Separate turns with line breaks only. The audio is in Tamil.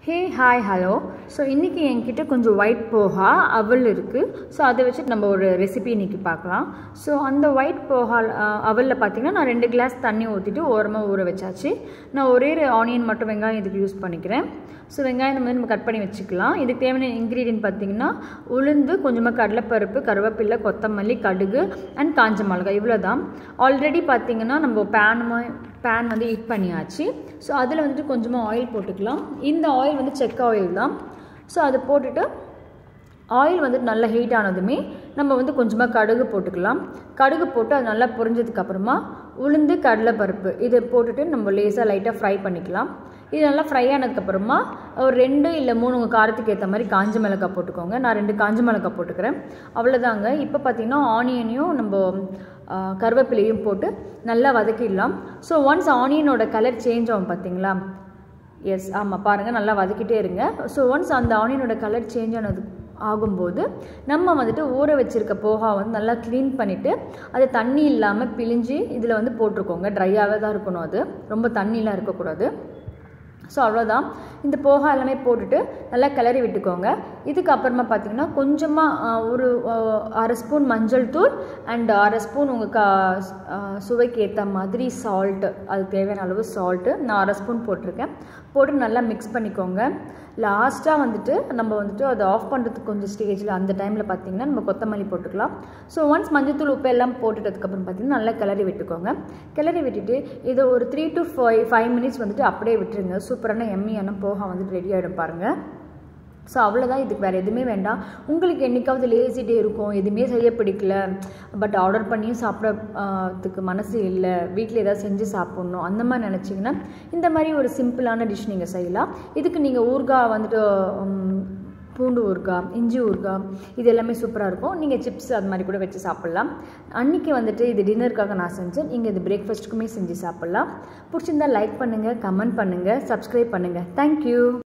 ஹே ஹாய் ஹலோ ஸோ இன்றைக்கி என்கிட்ட கொஞ்சம் ஒயிட் போஹா அவல் இருக்குது ஸோ அதை வச்சுட்டு நம்ம ஒரு ரெசிபி இன்றைக்கி பார்க்கலாம் ஸோ அந்த ஒயிட் போஹா அவலில் பார்த்தீங்கன்னா நான் ரெண்டு கிளாஸ் தண்ணி ஊற்றிட்டு ஓரமாக ஊற வச்சாச்சு நான் ஒரே ஒரு ஆனியன் மட்டும் வெங்காயம் இதுக்கு யூஸ் பண்ணிக்கிறேன் ஸோ வெங்காயம் வந்து நம்ம கட் பண்ணி வச்சுக்கலாம் இதுக்கு தேவையான இன்க்ரீடியன்ட் பார்த்தீங்கன்னா உளுந்து கொஞ்சமாக கடலைப்பருப்பு கருவேப்பிலை கொத்தமல்லி கடுகு அண்ட் காஞ்ச மிளகாய் இவ்வளோ தான் ஆல்ரெடி பார்த்தீங்கன்னா நம்ம பேனுமா பேன் வந்து ஹீட் பண்ணியாச்சு ஸோ அதில் வந்துட்டு கொஞ்சமாக ஆயில் போட்டுக்கலாம் இந்த ஆயில் வந்து செக் ஆயில் தான் ஸோ அதை போட்டுட்டு ஆயில் வந்துட்டு நல்லா ஹீட் ஆனதுமே நம்ம வந்து கொஞ்சமாக கடுகு போட்டுக்கலாம் கடுகு போட்டு அது நல்லா பொரிஞ்சதுக்கப்புறமா உளுந்து கடலைப்பருப்பு இதை போட்டுட்டு நம்ம லேசாக லைட்டாக ஃப்ரை பண்ணிக்கலாம் இது நல்லா ஃப்ரை ஆனதுக்கப்புறமா ஒரு ரெண்டு இல்லை மூணு உங்கள் காரத்துக்கு ஏற்ற மாதிரி காஞ்ச மிளகாய் போட்டுக்கோங்க நான் ரெண்டு காஞ்ச மிளகாய் போட்டுக்கிறேன் அவ்வளோதாங்க இப்போ பார்த்திங்கன்னா ஆனியனையும் நம்ம கருவேப்பிலையும் போட்டு நல்லா வதக்கிடலாம் ஸோ ஒன்ஸ் ஆனியனோட கலர் சேஞ்ச் ஆகும் பார்த்தீங்களா எஸ் ஆமாம் பாருங்கள் நல்லா வதக்கிட்டே இருங்க ஸோ ஒன்ஸ் அந்த ஆனியனோட கலர் சேஞ்ச் ஆனது ஆகும்போது நம்ம வந்துட்டு ஊற வச்சுருக்க போகா வந்து நல்லா க்ளீன் பண்ணிவிட்டு அது தண்ணி இல்லாமல் பிழிஞ்சு இதில் வந்து போட்டிருக்கோங்க ட்ரையாகவே தான் இருக்கணும் அது ரொம்ப தண்ணிலாம் இருக்கக்கூடாது ஸோ அவ்வளோதான் இந்த போகா எல்லாமே போட்டுட்டு நல்லா கிளறி விட்டுக்கோங்க இதுக்கப்புறமா பார்த்தீங்கன்னா கொஞ்சமாக ஒரு அரை ஸ்பூன் மஞ்சள் தூள் அண்ட் அரை ஸ்பூன் உங்கள் கா சுவைக்கு ஏற்ற மாதிரி சால்ட்டு அதுக்கு தேவையான அளவு சால்ட்டு நான் அரை ஸ்பூன் போட்டிருக்கேன் போட்டு நல்லா மிக்ஸ் பண்ணிக்கோங்க லாஸ்ட்டாக வந்துட்டு நம்ம வந்துட்டு அதை ஆஃப் பண்ணுறதுக்கு கொஞ்சம் ஸ்டேஜில் அந்த டைமில் பார்த்தீங்கன்னா நம்ம கொத்தமல்லி போட்டுக்கலாம் ஸோ ஒன்ஸ் மஞ்சத்தூள் உப்பு எல்லாம் போட்டுட்டதுக்கப்புறம் பார்த்தீங்கன்னா நல்லா கிளறி விட்டுக்கோங்க கிளறி விட்டுட்டு இதை ஒரு three to five five minutes வந்துட்டு அப்படியே விட்டுருங்க சூப்பரான எம்மியான போகா வந்துட்டு ரெடி ஆகிடும் பாருங்கள் ஸோ அவ்வளோதான் இதுக்கு வேறு எதுவுமே வேண்டாம் உங்களுக்கு என்றைக்காவது லேசி டே இருக்கும் எதுவுமே செய்ய பிடிக்கல பட் ஆர்டர் பண்ணியும் சாப்பிட்றதுக்கு மனசு இல்லை வீட்டில் ஏதாவது செஞ்சு சாப்பிட்ணும் அந்த மாதிரி நினச்சிங்கன்னா இந்த மாதிரி ஒரு சிம்பிளான டிஷ் நீங்கள் செய்யலாம் இதுக்கு நீங்கள் ஊறுகாய் வந்துட்டு பூண்டு ஊறுகாய் இஞ்சி ஊறுகாய் இது எல்லாமே சூப்பராக இருக்கும் நீங்கள் சிப்ஸ் அது மாதிரி கூட வச்சு சாப்பிட்லாம் அன்றைக்கி வந்துட்டு இது டின்னருக்காக நான் செஞ்சேன் நீங்கள் இது பிரேக்ஃபாஸ்ட்டுக்குமே செஞ்சு சாப்பிட்லாம் பிடிச்சிருந்தா லைக் பண்ணுங்கள் கமெண்ட் பண்ணுங்கள் சப்ஸ்கிரைப் பண்ணுங்கள் தேங்க்யூ